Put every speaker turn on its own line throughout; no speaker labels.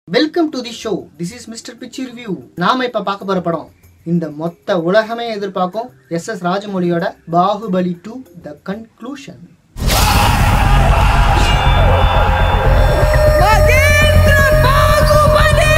Welcome to the show this is mister Pichi review நாம இப்ப பார்க்க போற படம் இந்த மொத்த உலகமே எதிர்பார்க்கும் எஸ் எஸ் ராஜமௌலியோட Baahubali two the conclusion
Magendra Bagubali!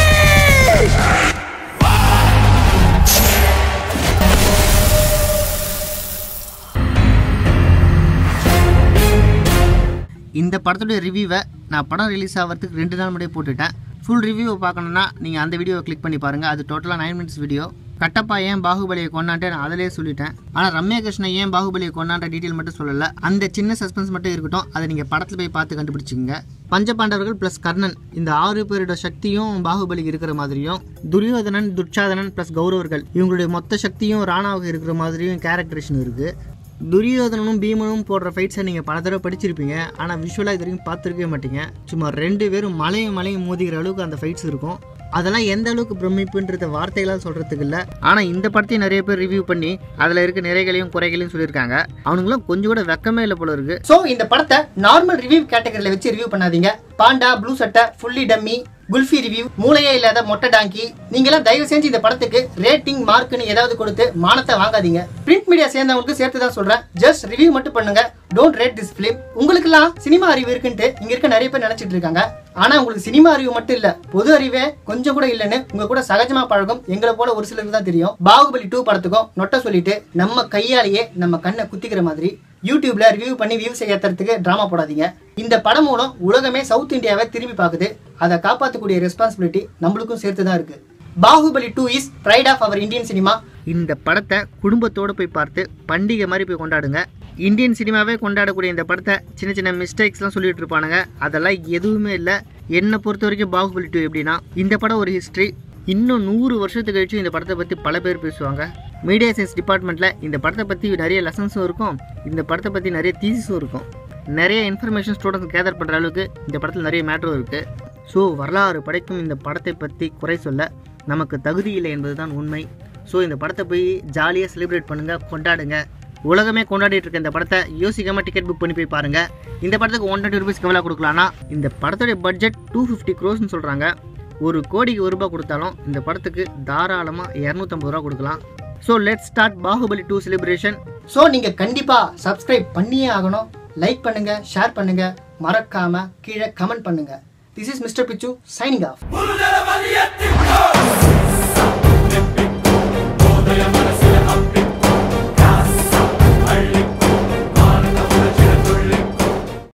இந்த படத்துடைய ரிவ்யூவை நான் படம் ரிலீஸ் ஆகிறதுக்கு ரெண்டு நாள் முன்னாடியே போட்டுட்டேன் ஃபுல் ரிவ்யூவை பார்க்கணுன்னா நீங்கள் அந்த வீடியோவை கிளிக் பண்ணி பாருங்கள் அது டோட்டலாக நைன் மினிட்ஸ் வீடியோ கட்டப்பா ஏன் பாகுபலியை கொண்டான்ட்டு நான் அதிலே சொல்லிட்டேன் ஆனால் ரம்யா கிருஷ்ணன் ஏன் பாகுபலியை கொண்டான்ற டீட்டெயில் மட்டும் சொல்லலை அந்த சின்ன சஸ்பென்ஸ் மட்டும் இருக்கட்டும் அதை நீங்கள் படத்தில் போய் பார்த்து கண்டுபிடிச்சிங்க பஞ்சபாண்டவர்கள் ப்ளஸ் கர்ணன் இந்த ஆறு பேரோட சக்தியும் பாகுபலிக்கு இருக்கிற மாதிரியும் துரியோதனன் துர்ச்சாதனன் ப்ளஸ் கௌரவர்கள் இவங்களுடைய மொத்த சக்தியும் ராணாவுக்கு இருக்கிற மாதிரியும் கேரக்டரேஷன் இருக்குது துரியோதனனும் பீமனும் போடுற ஃபைட்ஸை நீங்கள் பல தடவை படிச்சிருப்பீங்க ஆனால் விஷுவலாக இது வரைக்கும் பார்த்துருக்கவே மாட்டீங்க சும்மா ரெண்டு பேரும் மலையும் மலையும் மோதிக்கிற அளவுக்கு அந்த ஃபைட்ஸ் இருக்கும் அதெல்லாம் எந்த அளவுக்கு பிரமிப்புன்றத வார்த்தைகளால் சொல்கிறதுக்கு இல்லை ஆனால் இந்த படத்தையும் நிறைய பேர் ரிவ்யூ பண்ணி அதில் இருக்க நிறைகளையும் குறைகளையும் சொல்லியிருக்காங்க அவனுங்களும் கொஞ்சம் கூட வெக்கமே இல்லை போல இருக்கு ஸோ இந்த படத்தை நார்மல் ரிவ்யூ கேட்டகரியில் வச்சு ரிவ்யூ பண்ணாதீங்க பாண்டா ப்ளூ சட்டை ஃபுல்லி டம்மி குல்ஃபி ரிவ்யூ மூளையே இல்லாத மொட்டை டாங்கி நீங்களாம் தயவு செஞ்சு இந்த படத்துக்கு ரேட்டிங் மார்க்னு ஏதாவது கொடுத்து மானத்தை வாங்காதீங்க பிரிண்ட் மீடியா சேர்ந்தவங்களுக்கு சேர்த்து தான் சொல்றேன் ஜஸ்ட் ரிவ்யூ மட்டும் பண்ணுங்க டோன்ட் ரேட் திஸ் ஃபிலிம் உங்களுக்கெல்லாம் சினிமா அறிவு இருக்குன்ட்டு இங்க இருக்க நிறைய பேர் நினைச்சிட்டு இருக்காங்க ஆனா உங்களுக்கு சினிமா அறிவு மட்டும் இல்ல பொது அறிவே கொஞ்சம் கூட இல்லைன்னு உங்க கூட சகஜமா பழகும் எங்களை போல ஒரு சிலருக்கு தான் தெரியும் பாகுபலி டூ படத்துக்கும் நொட்ட சொல்லிட்டு நம்ம கையாலேயே நம்ம கண்ணை குத்திக்கிற மாதிரி யூடியூப்ல ரிவ்யூ பண்ணி வியூஸ் ஏத்துறதுக்கு டிராமா போடாதீங்க இந்த படம் மூலம் உலகமே சவுத் இந்தியாவை திரும்பி பார்க்குது அதை காப்பாற்றக்கூடிய ரெஸ்பான்சிபிலிட்டி நம்மளுக்கும் சேர்த்து தான் இருக்கு Baahubali two is pride of our Indian cinema இந்த படத்தை குடும்பத்தோடு போய் பார்த்து பண்டிகை மாதிரி போய் கொண்டாடுங்க இந்தியன் சினிமாவே கொண்டாடக்கூடிய இந்த படத்தை சின்ன சின்ன மிஸ்டேக்ஸ்லாம் சொல்லிட்டு இருப்பானுங்க அதெல்லாம் எதுவுமே இல்லை என்னை பொறுத்த வரைக்கும் பாகுபலி டூ எப்படின்னா இந்த படம் ஒரு ஹிஸ்ட்ரி இன்னும் நூறு வருஷத்துக்கு கழிச்சு இந்த படத்தை பற்றி பல பேர் பேசுவாங்க மீடியா சயின்ஸ் டிபார்ட்மெண்ட்டில் இந்த படத்தை பற்றி நிறைய லெசன்ஸும் இருக்கும் இந்த படத்தை பற்றி நிறைய தீசிஸும் இருக்கும் நிறைய இன்ஃபர்மேஷன் ஸ்டூடெண்ட்ஸ் கேதர் பண்ணுற அளவுக்கு இந்த படத்தில் நிறைய மேட்டரும் இருக்குது ஸோ வரலாறு படைக்கும் இந்த படத்தை பற்றி குறை சொல்ல நமக்கு தகுதி இல்லை என்பது தான் உண்மை ஸோ இந்த படத்தை போய் ஜாலியாக செலிப்ரேட் பண்ணுங்கள் கொண்டாடுங்க உலகமே கொண்டாடிட்டு இருக்க இந்த படத்தை யோசிக்காமல் டிக்கெட் புக் பண்ணி போய் பாருங்கள் இந்த படத்துக்கு ஒன் டுவெண்ட்டி ருபீஸ் கவலை கொடுக்கலாம்னா இந்த படத்துடைய பட்ஜெட் டூ ஃபிஃப்டி க்ரோஸ்னு சொல்கிறாங்க ஒரு கோடிக்கு ஒரு ரூபாய் கொடுத்தாலும் இந்த படத்துக்கு தாராளமாக இரநூத்தம்பது ரூபா கொடுக்கலாம் so let start Baahubali two celebration so நீங்கள் கண்டிப்பாக சப்ஸ்கிரைப் பண்ணியே ஆகணும் லைக் பண்ணுங்க ஷேர் பண்ணுங்க மறக்காம கீழே கமெண்ட் பண்ணுங்க this is mister Pichu signing off
Muludara Maliyatikko!